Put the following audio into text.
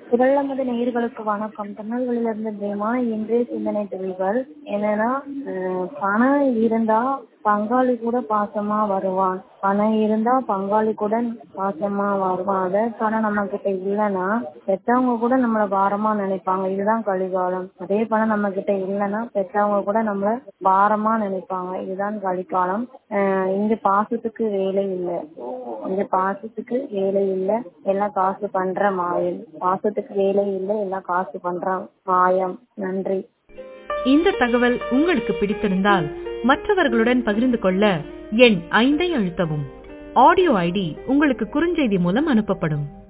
குரல்லமது நேயர்களுக்கு வணக்கம் திருநெல்வேலியிலிருந்து பிரேமா இன்றைய சிந்தனை தெளிவுகள் என்னன்னா அஹ் பணம் இருந்தா பங்காளி கூட பாசமா வருவான் பணம் இருந்தா பங்காளி கூட பாசமா வருவான் அதே பணம் நம்ம கிட்ட இல்லைன்னா பெத்தவங்க கூட நம்மள பாரமா நினைப்பாங்க இதுதான் கலிகாலம் அதே பணம் நம்ம கிட்ட இல்லைன்னா பெத்தவங்க கூட நம்மள பாரமா நினைப்பாங்க இதுதான் கலிகாலம் அஹ் இங்க பாசத்துக்கு வேலை இல்லை இங்க பாசத்துக்கு வேலை இல்லை எல்லாம் காசு பண்ற மாயம் பாசத்துக்கு வேலை இல்லை எல்லாம் காசு பண்ற மாயம் நன்றி இந்த தகவல் உங்களுக்கு பிடித்திருந்தால் மற்றவர்களுடன் பகிர்ந்து கொள்ள எண் ஐந்தை அழுத்தவும் ஆடியோ ஐடி உங்களுக்கு குறுஞ்செய்தி மூலம் அனுப்பப்படும்